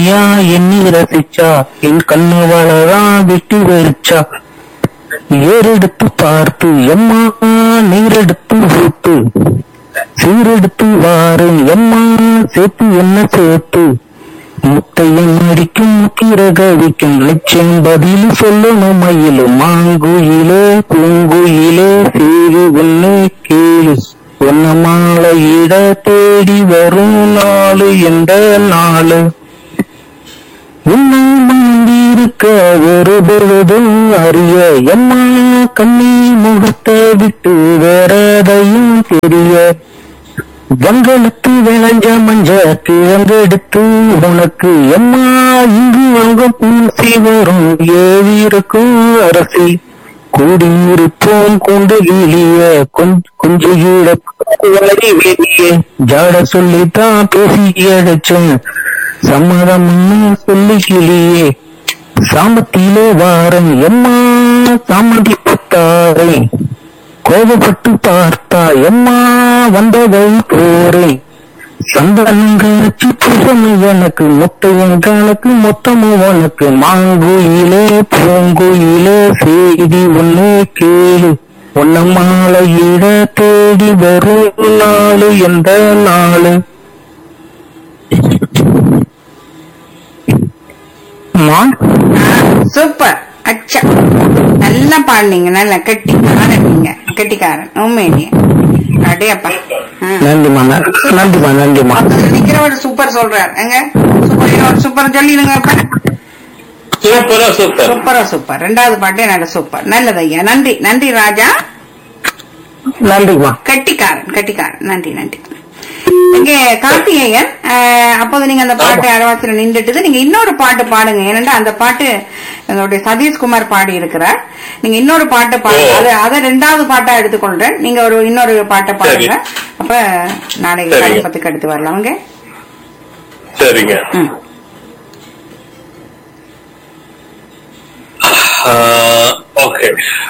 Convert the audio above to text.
பொறுமையா எண்ணி ரசிச்சா என் கண்ணு வளதான் விட்டு வெறிச்சா ஏறெடுத்து பார்த்து எம்மா நீரெடுத்து ஊத்து சீரெடுத்து வாரு எம்மா சேர்த்து என்ன சேர்த்து முத்தையன் அடிக்கும் முத்திரகவிக்கும் லட்சம் பதில் சொல்லணும் மயிலும் மாங்குயிலே பூங்குயிலே சீரு ஒண்ணு கேளு ஒன்ன மாலையிட தேடி வரும் நாளு என்ற நாளு உன்னை மந்திருக்க ஒரு பொழுதும் அறிய எம்மா கண்ணி முகத்தை விட்டு வேற எதையும் தெரிய வெங்கலத்து விளைஞ்ச மஞ்ச கிழங்கெடுத்து உனக்கு எம்மா இங்கு அங்க பூசி வரும் ஏவிருக்கும் அரசி கூடியிருப்போம் கொண்டு வெளிய கொஞ்சம் வெளியே ஜாட சொல்லித்தான் பேசி அழைச்சேன் சம்மதம்னு சொல்லி கிளியே சாமத்திலே வாரம் எம்மா சாமதி பத்தாரை கோபப்பட்டு பார்த்தா எம்மா வந்ததை போறேன் சந்தனங்காட்சி புசமை எனக்கு முத்தையங்காலுக்கு மொத்தமும் உனக்கு மாங்குயிலே பூங்குயிலே செய்தி ஒண்ணு கேளு உன்ன மாலையிட தேடி வரும் நாளு எந்த நாளு அம்மா சூப்பர் அச்சா நல்லா பாடுனீங்க நல்லா கெட்டிக்காரன் நீங்க கெட்டிக்காரன் உண்மையிலேயே அடையப்பா நன்றிம்மா ந- நன்றிம்மா நன்றிம்மா நிக்கிறவர் சூப்பர் சொல்றாரு எங்க சூப்பர் சூப்பர் சொல்லிடுங்க அப்ப சூப்பரா சூப்பர் சூப்பரா சூப்பர் ரெண்டாவது பாட்டே நல்ல சூப்பர் நல்லது ஐயா நன்றி நன்றி ராஜா நன்றிம்மா கட்டிக்காரன் கட்டிக்காரன் நன்றி நன்றி இங்க கார்த்திகேயன் அஹ், அப்போது நீங்க அந்த பாட்டு அரவாசில நின்றுட்டு நீங்க இன்னொரு பாட்டு பாடுங்க ஏனென்றா அந்த பாட்டு எங்களுடைய சதீஷ்குமார் பாடி இருக்கிறார் நீங்க இன்னொரு பாட்டு பாடுங்க ஓ. அது அதை ரெண்டாவது பாட்டா எடுத்துக்கொள்றேன் நீங்க ஒரு இன்னொரு பாட்டை பாடுங்க அப்ப நாளைக்கு சரிங்க. கலப்பத்துக்கு எடுத்து வரலாங்க சரிங்க ம். ஓகே